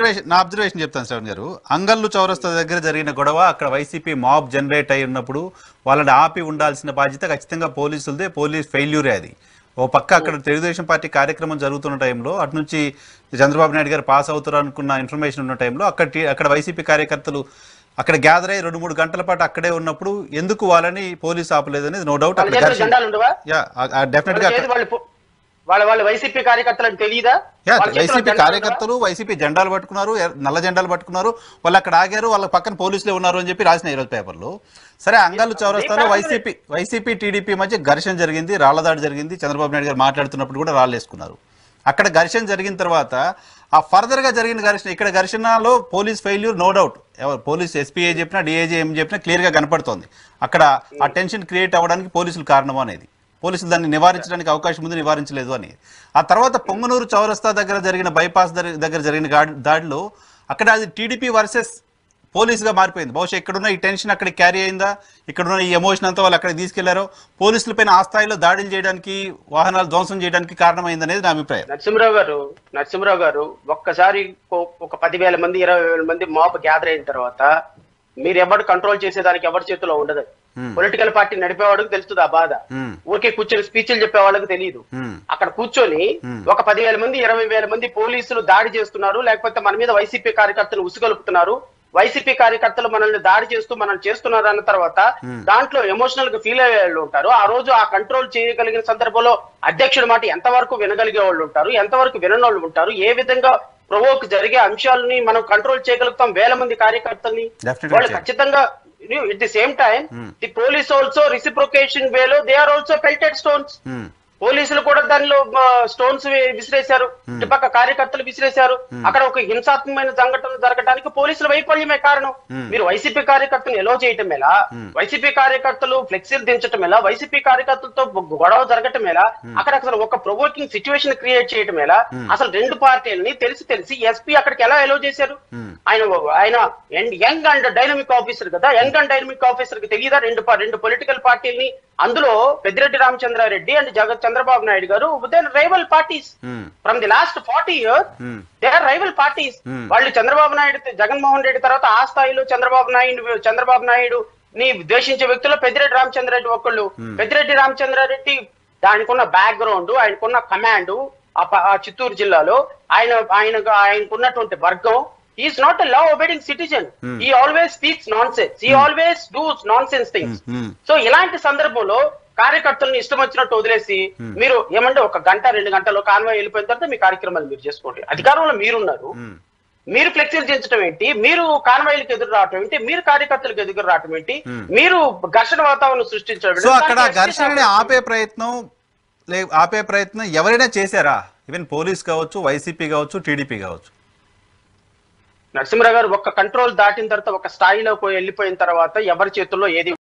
Observation నా observation చెప్తాను శ్రవణ్ గారు అంగల్లు చౌరస్తా దగ్గర జరిగిన గొడవ అక్కడ వైసీపీ మాబ్ జనరేట్ అయి ఉన్నప్పుడు వాళ్ళని ఆపి ఉండాల్సిన బాధ్యత ఖచ్చితంగా పోలీసులదే పోలీస్ ఫెయిల్యూరే అది ఓ పక్క అక్కడ తెలుగుదేశం పార్టీ కార్యక్రమం జరుగుతున్న టైంలో అటు నుంచి చంద్రబాబు నాయుడు గారు పాస్ అవుతారు అనుకున్న ఇన్ఫర్మేషన్ ఉన్న టైంలో అక్కడ టీ- అక్కడ వైసీపీ కార్యకర్తలు అక్కడ గ్యాదర్ అయ్యి రెండు మూడు గంటల పాటు అక్కడే ఉన్నప్పుడు ఎందుకు వాళ్ళని పోలీస్ ఆపలేదనేది నో డౌట్ వాళ్ళ అక్కడ చేతిలో ఘర్షణ జెండాలు ఉండవా యా డెఫినెట్ గా వాళ్ళ చేతి వాళ్ళు పో- వాళ్ళ వాళ్ళ వైసీపీ కార్యకర్తలకు తెలియదా యా వాళ్ళ చేతిలో వైసీపీ జెండాలు ఉండవా? కార్యకర్తలు వైసీపీ జెండాలు పట్టుకున్నారు ఎర్ర- నల్ల జెండాలు పట్టుకున్నారు వాళ్ళు అక్కడ ఆగారు వాళ్ళ పక్కన పోలీసులే ఉన్నారు అని చెప్పి రాసిన ఈరోజు పేపర్లో సరే అంగళ్ళు చౌరస్తాలో వైసీపీ వైసీపీ టీడీపీ మధ్య ఘర్షణ జరిగింది రాళ్లదాడి జరిగింది చంద్రబాబు నాయుడు గారు మాట్లాడుతున్నప్పుడు కూడా రాళ్ళు వేసుకున్నారు అక్కడ ఘర్షణ జరిగిన తర్వాత ఆ ఫర్దర్ గా జరిగిన ఘర్షణ ఇక్కడ ఘర్షణలో పోలీస్ ఫెయిల్యూర్ నో డౌట్ ఎవరు పోలీస్ ఎస్పీఏ చెప్పినా డిఏజీ ఏం చెప్పినా క్లియర్ గా కనపడుతోంది అక్కడ ఆ టెన్షన్ క్రియేట్ అవ్వడానికి పోలీసులు కారణం అనేది పోలీసులు దాన్ని నివారించడానికి అవకాశం ఉంది నివారించలేదు అని ఆ తర్వాత పొంగనూరు చౌరస్తా దగ్గర జరిగిన బైపాస్ దరి- దగ్గర జరిగిన గా- దాడిలో అక్కడ అది టీడీపీ వర్సెస్ పోలీసుగా మారిపోయింది బహుశా ఇక్కడున్న ఈ టెన్షన్ అక్కడ క్యారీ అయిందా ఇక్కడున్న ఈ ఎమోషన్ అంతా వాళ్ళు అక్కడ తీసుకెళ్లారో పోలీసులపైన ఆ స్థాయిలో దాడులు చేయడానికి వాహనాలు ధ్వంసం చేయడానికి కారణమైంది అనేది నా అభిప్రాయం నరసింహరావు గారు నరసింహరావు గారు ఒక్కసారి కో- ఒక పదివేల మంది ఇరవై వేల మంది మాబ్ గ్యాదర్ అయిన తర్వాత మీరు ఎవరు కంట్రోల్ చేసేదానికి ఎవరి చేతిలో ఉండదు Hmm. పొలిటికల్ పార్టీ నడిపేవాడికి తెలుస్తుంది ఆ బాధ Hmm. ఊరికే కూర్చొని స్పీచ్లు చెప్పే వాళ్ళకి తెలియదు Hmm. అక్కడ కూర్చొని Hmm. ఒక పదివేల మంది ఇరవై వేల మంది పోలీసులు దాడి చేస్తున్నారు లేకపోతే మన మీద వైసీపీ కార్యకర్తలు ఉసుగొలుపుతున్నారు వైసీపీ కార్యకర్తలు మనల్ని దాడి చేస్తూ మనల్ని చేస్తున్నారు అన్న తర్వాత దాంట్లో ఎమోషనల్ గా ఫీల్ అయ్యే వాళ్ళు ఉంటారు ఆ రోజు ఆ కంట్రోల్ చేయగలిగిన సందర్భంలో అధ్యక్షుడి మాట ఎంతవరకు వినగలిగే వాళ్ళు ఉంటారు ఎంతవరకు వినని వాళ్ళు ఉంటారు ఏ విధంగా ప్రొవోక్ జరిగే అంశాలని మనం కంట్రోల్ చేయగలుగుతాం వేల మంది కార్యకర్తల్ని Definitely వాళ్ళు చేయాలి. ఖచ్చితంగా it the same time the police also reciprocation వేలో they are also pelted stones Hmm. పోలీసులు కూడా దానిలో స్టోన్స్ విసిరేశారు ఇటుపక్క కార్యకర్తలు విసిరేశారు అక్కడ ఒక హింసాత్మకమైన సంఘటన జరగడానికి పోలీసుల వైఫల్యమే కారణం మీరు వైసీపీ కార్యకర్తలు ఎలో చేయటం ఎలా వైసీపీ కార్యకర్తలు ఫ్లెక్సీలు దించటం ఎలా వైసీపీ కార్యకర్తలతో గొడవ జరగటం ఎలా అక్కడ అసలు ఒక ప్రొవోకింగ్ సిచ్యువేషన్ క్రియేట్ చేయటం ఎలా అసలు రెండు పార్టీలని తెలిసి తెలిసి ఎస్పీ అక్కడికి ఎలా ఎలో చేశారు ఆయన ఆయన యంగ్ అండ్ డైనమిక్ ఆఫీసర్ కదా యంగ్ అండ్ డైనమిక్ ఆఫీసర్ కి తెలియదా రెండు పా- రెండు పొలిటికల్ పార్టీలని అందులో పెద్దిరెడ్డి రామచంద్రారెడ్డి అండ్ జగ చంద్రబాబు నాయుడు గారు then rival parties Hmm. From the last forty years Hmm. They are rival parties Hmm. వాళ్ళు చంద్రబాబు నాయుడు జగన్మోహన్ రెడ్డి తర్వాత ఆ స్థాయిలో చంద్రబాబు నాయుడు చంద్రబాబు నాయుడు ని ద్వేషించే వ్యక్తులు పెద్దిరెడ్డి రామచంద్రారెడ్డి ఒకళ్ళు పెద్దిరెడ్డి రామచంద్రారెడ్డి దానికున్న బ్యాక్గ్రౌండ్ ఆయనకున్న కమాండ్ ఆ ప- ఆ చిత్తూరు జిల్లాలో ఆయన ఆయన ఆయనకున్నటువంటి వర్గం is not a law abiding citizen he always speaks nonsense he always does nonsense things Hmm. So ఇలాంటి సందర్భంలో కార్యకర్తలను ఇష్టం వచ్చినట్టు వదిలేసి మీరు ఏమంటే ఒక గంట రెండు గంటలో కాన్వాయ్ వెళ్ళిపోయిన తర్వాత మీ కార్యక్రమాలు మీరు చేసుకోండి అధికారంలో మీరున్నారు Hmm. మీరు ఫ్లెక్సీలు దించడం ఏంటి మీరు కాన్వాయిలకు ఎదురు రావటం ఏంటి మీరు కార్యకర్తలకు ఎదురు రావటం ఏంటి మీరు ఘర్షణ వాతావరణం సృష్టించడం ఏంటి? సో అక్కడ దానికి ఘర్షణని ఆపే ప్రయత్నం లే ఆపే ప్రయత్నం ఎవరైనా చేశారా ఈవెన్ పోలీస్ కావచ్చు వైసీపీ కావచ్చు టీడీపీ కావచ్చు నరసింహరావు గారు ఒక్క కంట్రోల్ దాటిన తర్వాత ఒక స్థాయిలో పోయి వెళ్ళిపోయిన తర్వాత ఎవరి చేతుల్లో ఏది